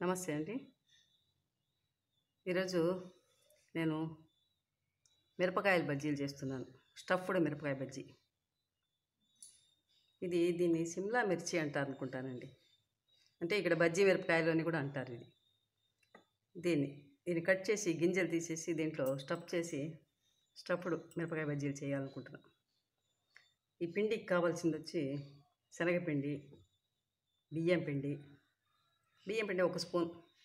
నమస్తే అండి ఈరోజు నేను మిరపకాయల బజ్జీలు చేస్తున్నాను స్టఫ్డ్ మిరపకాయ బజ్జీ ఇది దీన్ని సిమ్లా మిర్చి అంటారు అనుకుంటానండి అంటే ఇక్కడ బజ్జీ మిరపకాయలు అని కూడా అంటారు ఇది దీన్ని దీన్ని కట్ చేసి గింజలు తీసేసి దీంట్లో స్టఫ్ చేసి స్టఫ్డ్ మిరపకాయ బజ్జీలు చేయాలనుకుంటున్నాను ఈ పిండికి కావాల్సింది వచ్చి శనగపిండి బియ్యం పిండి బియ్యం పిండి ఒక స్పూన్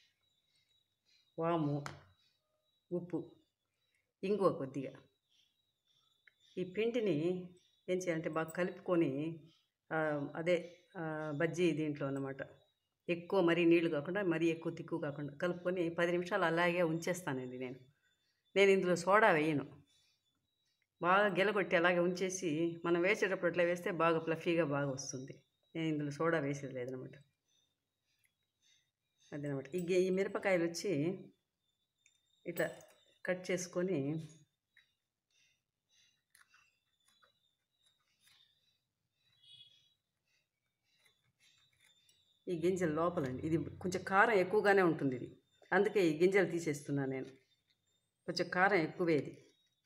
వాము ఉప్పు ఇంగువ కొద్దిగా ఈ పిండిని ఏం చేయాలంటే బాగా కలుపుకొని ఆ, అదే ఆ, బజ్జీ దీంట్లో అన్నమాట ఎక్కువ మరీ నీళ్లు కాకుండా మరీ ఎక్కువ తిక్కు కాకుండా కలుపుకొని పది నిమిషాలు అలాగే ఉంచేస్తానండి నేను నేను ఇందులో సోడా వేయను బాగా గెలగొట్టి అలాగే ఉంచేసి మనం వేసేటప్పుడు అట్లా వేస్తే బాగా ప్లఫీగా బాగా వస్తుంది నేను ఇందులో సోడా వేసేది లేదనమాట అదనమాట ఈ గే- ఈ మిరపకాయలు వచ్చి ఇట్లా కట్ చేసుకొని ఈ గింజలు లోపలండి ఇది కొంచెం కారం ఎక్కువగానే ఉంటుంది ఇది అందుకే ఈ గింజలు తీసేస్తున్నాను నేను కొంచెం కారం ఎక్కువే ఇది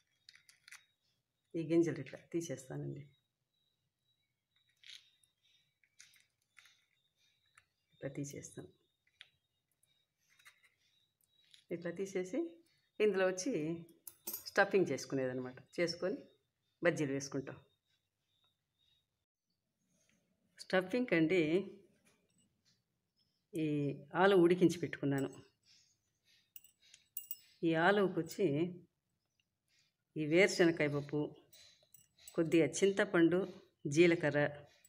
ఈ గింజలు ఇట్లా తీసేస్తానండి ఇట్లా తీసేస్తాను ఇట్లా తీసేసి ఇందులో వచ్చి స్టఫింగ్ చేసుకునేది అనమాట చేసుకొని బజ్జీలు వేసుకుంటాం స్టఫింగ్ అండి ఈ ఆలు ఉడికించి పెట్టుకున్నాను ఈ ఆలువుకి వచ్చి ఈ వేరుశనకాయ పప్పు కొద్దిగా చింతపండు జీలకర్ర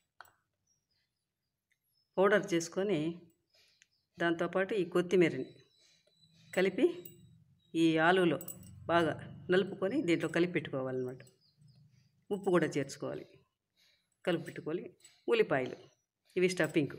పౌడర్ చేసుకొని దాంతోపాటు ఈ కొత్తిమీరని కలిపి ఈ ఆలులో బాగా నలుపుకొని దీంట్లో కలిపి పెట్టుకోవాలన్నమాట ఉప్పు కూడా చేర్చుకోవాలి కలిపి పెట్టుకోవాలి ఉల్లిపాయలు ఇవి స్టఫింగ్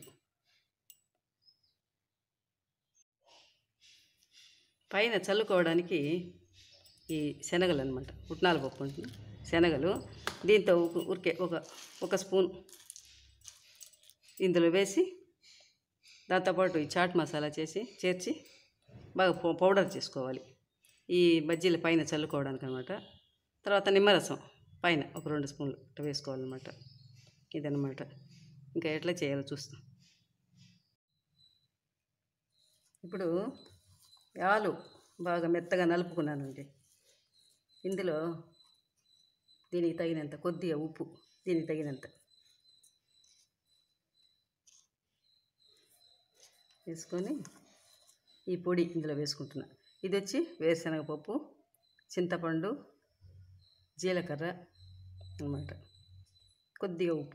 పైన చల్లుకోవడానికి ఈ శనగలు అనమాట పుట్నాల పప్పు ఉంటుంది శనగలు దీంతో ఉ- ఉరికే ఒక ఒక స్పూన్ ఇందులో వేసి దాంతోపాటు ఈ చాట్ మసాలా చేసి చేర్చి బాగా పౌ- పౌడర్ చేసుకోవాలి ఈ బజ్జీల పైన చల్లుకోవడానికి అనమాట తర్వాత నిమ్మరసం పైన ఒక రెండు స్పూన్లు ఇట్లా వేసుకోవాలన్నమాట ఇదన్నమాట ఇంకా ఎట్లా చేయాలో చూస్తాం ఇప్పుడు ఆలు బాగా మెత్తగా నలుపుకున్నానండి ఇందులో దీనికి తగినంత కొద్దిగా ఉప్పు దీనికి తగినంత వేసుకొని ఈ పొడి ఇందులో వేసుకుంటున్నా ఇది వచ్చి వేరుశనగ పప్పు చింతపండు జీలకర్ర అన్నమాట కొద్దిగా ఉప్పు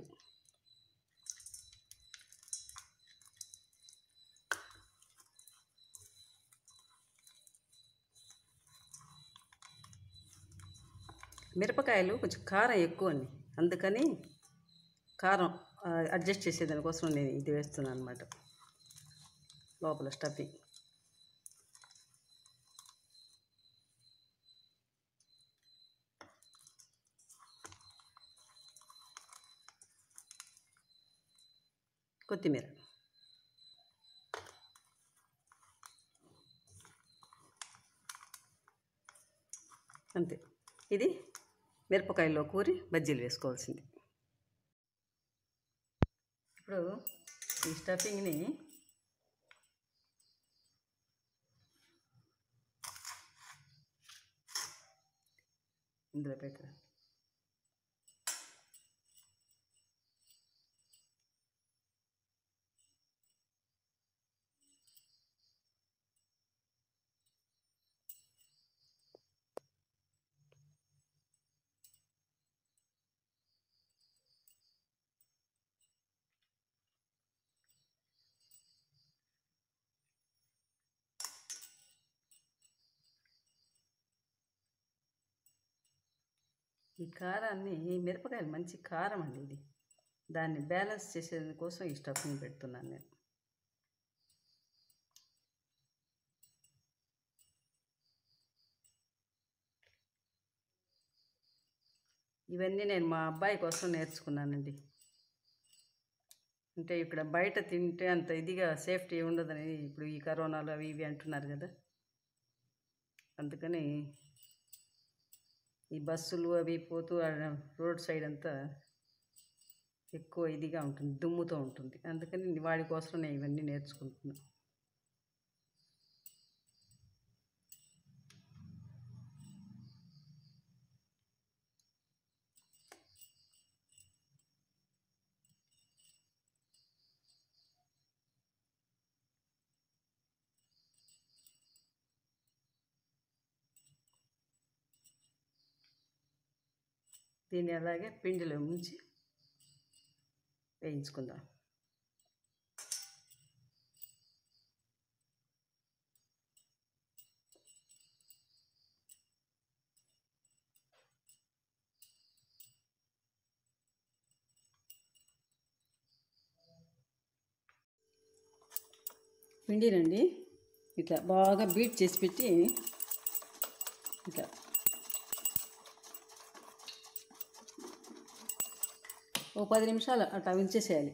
మిరపకాయలు కొంచెం కారం ఎక్కువ అండి అందుకని కారం ఆ, అడ్జస్ట్ చేసేదానికోసం నేను ఇది వేస్తున్నాను అనమాట లోపల స్టఫింగ్ కొత్తిమీర అంతే ఇది మిరపకాయల్లో కూరి బజ్జీలు వేసుకోవాల్సింది ఇప్పుడు ఈ స్టఫింగ్ని ఇందులో పెట్టరా ఈ కారాన్ని ఈ మిరపకాయలు మంచి కారం అండి ఇది దాన్ని బ్యాలెన్స్ చేసేందుకోసం ఈ స్టఫింగ్ పెడుతున్నాను నేను ఇవన్నీ నేను మా అబ్బాయి కోసం నేర్చుకున్నానండి అంటే ఇక్కడ బయట తింటే అంత ఇదిగా సేఫ్టీ ఉండదని ఇప్పుడు ఈ కరోనాలు అవి ఇవి అంటున్నారు కదా అందుకని ఈ బస్సులు అవి పోతూ ఆ రోడ్ సైడ్ అంతా ఎక్కువ ఇదిగా ఉంటుంది దుమ్ముతో ఉంటుంది అందుకని వాడి కోసం నేను ఇవన్నీ నేర్చుకుంటున్నా దీన్ని అలాగే పిండిలో ముంచి వేయించుకుందాం పిండినండి ఇట్లా బాగా బీట్ చేసి పెట్టి ఇట్లా ఓ పది నిమిషాలు అట్లా ఉంచేసేయాలి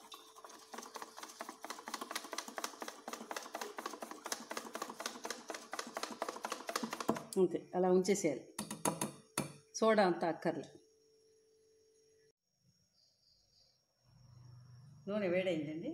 అంతే అలా ఉంచేసేయాలి సోడా అంతా అక్కర్లే నూనె వేడైందండి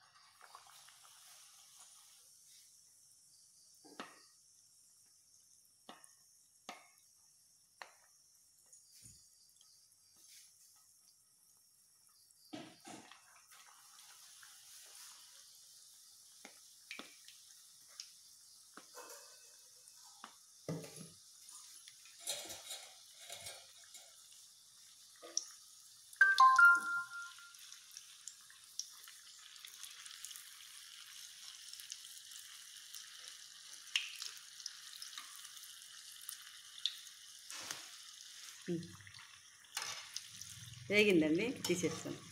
వేగిందండి తీసేస్తాను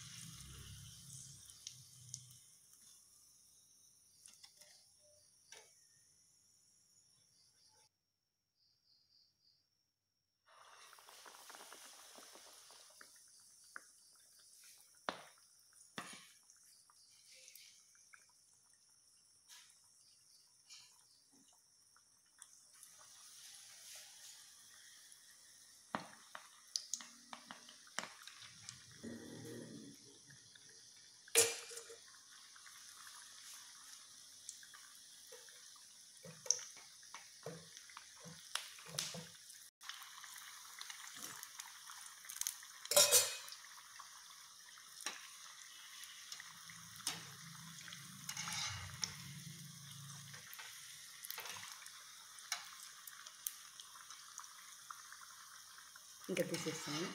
ఇంకా తీసేస్తాను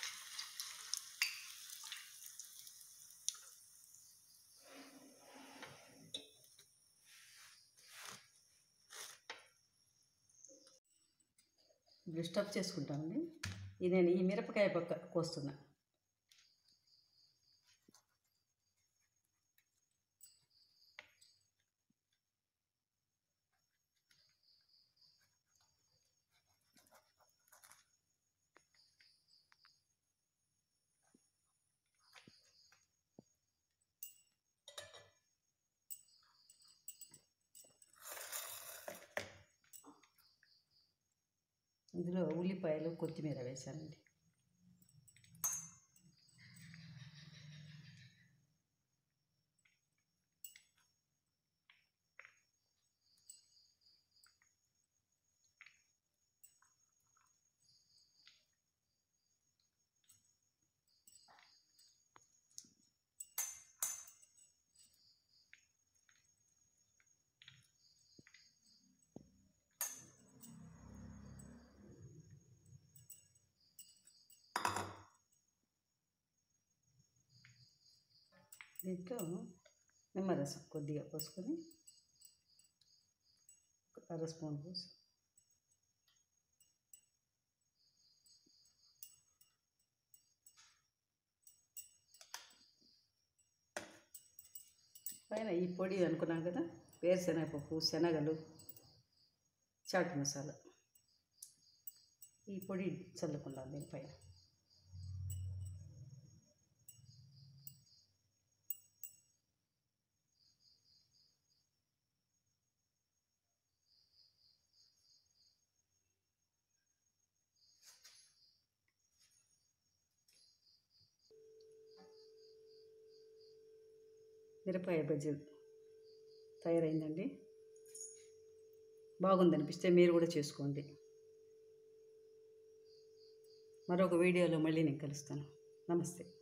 ఇప్పుడు స్టఫ్ చేసుకుంటామండి ఇది నేను ఈ మిరపకాయ పక్క కోస్తున్నా ఇందులో ఉల్లిపాయలు కొత్తిమీర వేసానండి దీంట్లో నిమ్మరసం కొద్దిగా పోసుకొని ఒక అర స్పూన్ పోసి పైన ఈ పొడి అనుకున్నాం కదా వేరుశనగపప్పు శనగలు చాట్ మసాలా ఈ పొడి చల్లుకుందాం దీనిపైన మిరపకాయ బజ్జీలు తయారైందండి బాగుందనిపిస్తే మీరు కూడా చేసుకోండి మరొక వీడియోలో మళ్ళీ నేను కలుస్తాను నమస్తే